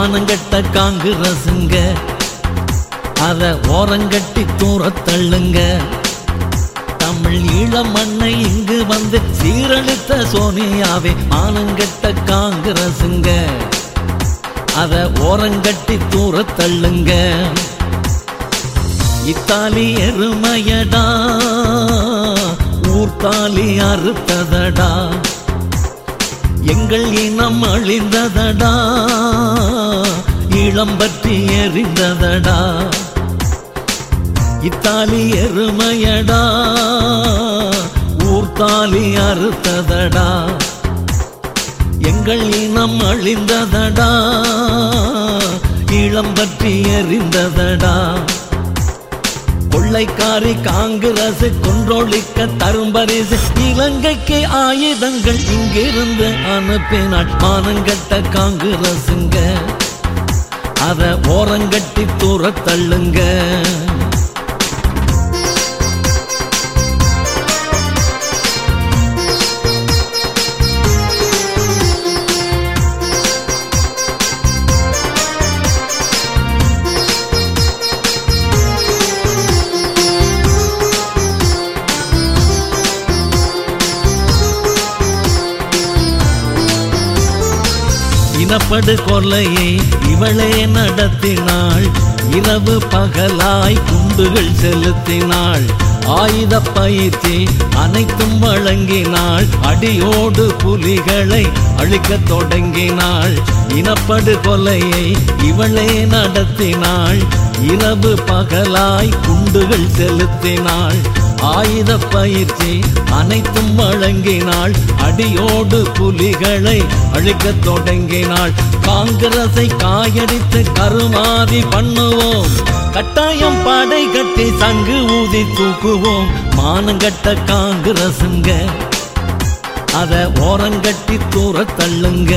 மானங்கட்ட காங்கிரசுங்க அத ஓரங்கட்டி தூர தள்ளுங்க தமிழ் ஈழ மண்ணை இங்கு வந்து சீரழித்த சோனியாவே மானங்கட்ட காங்கிரசுங்க அத ஓரங்கட்டி தூர தள்ளுங்க இத்தாலி எருமையடா ஊர்த்தாலி அறுத்ததடா எங்கள் இனம் அழிந்ததடா இளம் பற்றி எரிந்ததடா இத்தாலி எருமையடா ஊர்த்தாலி அறுத்ததடா எங்கள் இனம் அழிந்ததடா இளம் பற்றி எரிந்ததடா கொள்ளைக்காரி காங்கிரஸ் கொன்றொழிக்க தரும் பரிசு இலங்கைக்கு ஆயுதங்கள் இங்கிருந்து அனுப்பினாள் மானங்கட்ட காங்கிரசுங்க அத ஓரங்கட்டி தூர தள்ளுங்க இனப்படு கொலையை இவளே நடத்தினாள் இரவு பகலாய் குண்டுகள் செலுத்தினாள் ஆயுத பயிற்சி அனைத்தும் வழங்கினாள் அடியோடு புலிகளை அழிக்கத் தொடங்கினாள் இனப்படு கொலையை இவளே நடத்தினாள் இரவு பகலாய் குண்டுகள் செலுத்தினாள் ஆயுத பயிற்சி அனைத்தும் வழங்கினாள் அடியோடு புலிகளை அழிக்கத் தொடங்கினாள் காங்கிரஸை காயடித்து கருமாதி பண்ணுவோம் கட்டாயம் படை கட்டி சங்கு ஊதி தூக்குவோம் மானங்கட்ட காங்கிரசுங்க அத ஓரங்கட்டி தூர தள்ளுங்க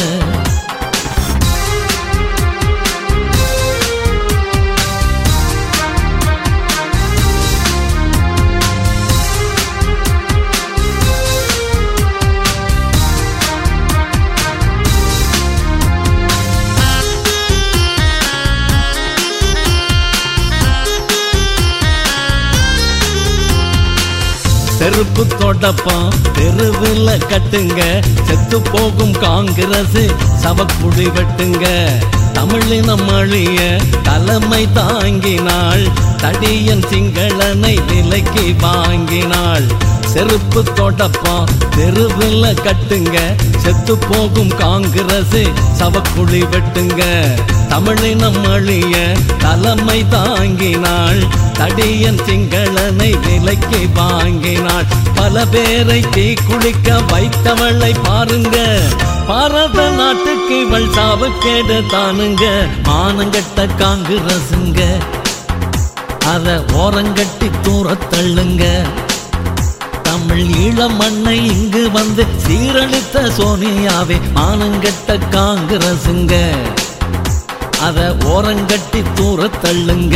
செருப்பு தொடப்பம் தெருவில் கட்டுங்க செத்து போகும் காங்கிரஸ் சவக்குழி வெட்டுங்க தமிழினம் அழிய தலைமை தாங்கினாள் தடியன் சிங்களனை விலைக்கு வாங்கினாள் செருப்பு தொடப்பம் தெருவில் கட்டுங்க செத்து போகும் காங்கிரஸ் சவக்குழி வெட்டுங்க தமிழினம் அழிய தலைமை தாங்கினாள் தடியன் சிங்களனை விலைக்கு வாங்கினாள் பல பேரை தீ குளிக்க வைத்தவளை பாருங்க பாரத நாட்டுக்கு இவள் சாவுக்கேடு தானுங்க மானங்கட்ட காங்கிரசுங்க அத ஓரங்கட்டி தூர தள்ளுங்க தமிழ் ஈழ மண்ணை இங்கு வந்து சீரழித்த சோனியாவே மானங்கட்ட காங்கிரசுங்க அத ஓரங்கட்டி தூர தள்ளுங்க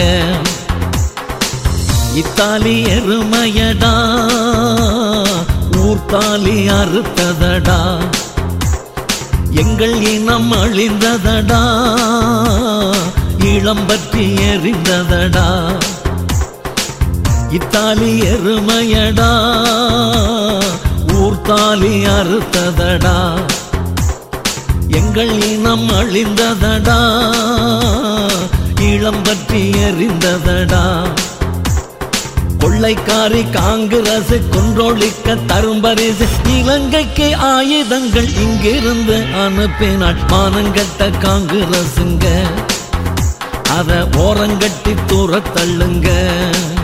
இத்தாலி எருமையடா ஊர்த்தாலி அறுத்ததடா எங்கள் இனம் அழிந்ததடா இளம் பற்றி எரிந்ததடா இத்தாலி எருமையடா ஊர்த்தாலி அறுத்ததடா எங்கள் இனம் அழிந்ததடா இளம் பற்றி எரிந்ததடா கொள்ளைக்காரி காங்கிரஸ் கொன்றொழிக்க தரும் பரிசு இலங்கைக்கு ஆயுதங்கள் இங்கிருந்து அனுப்பினாள் மானங்கட்ட காங்கிரசுங்க அத ஓரங்கட்டி தூர தள்ளுங்க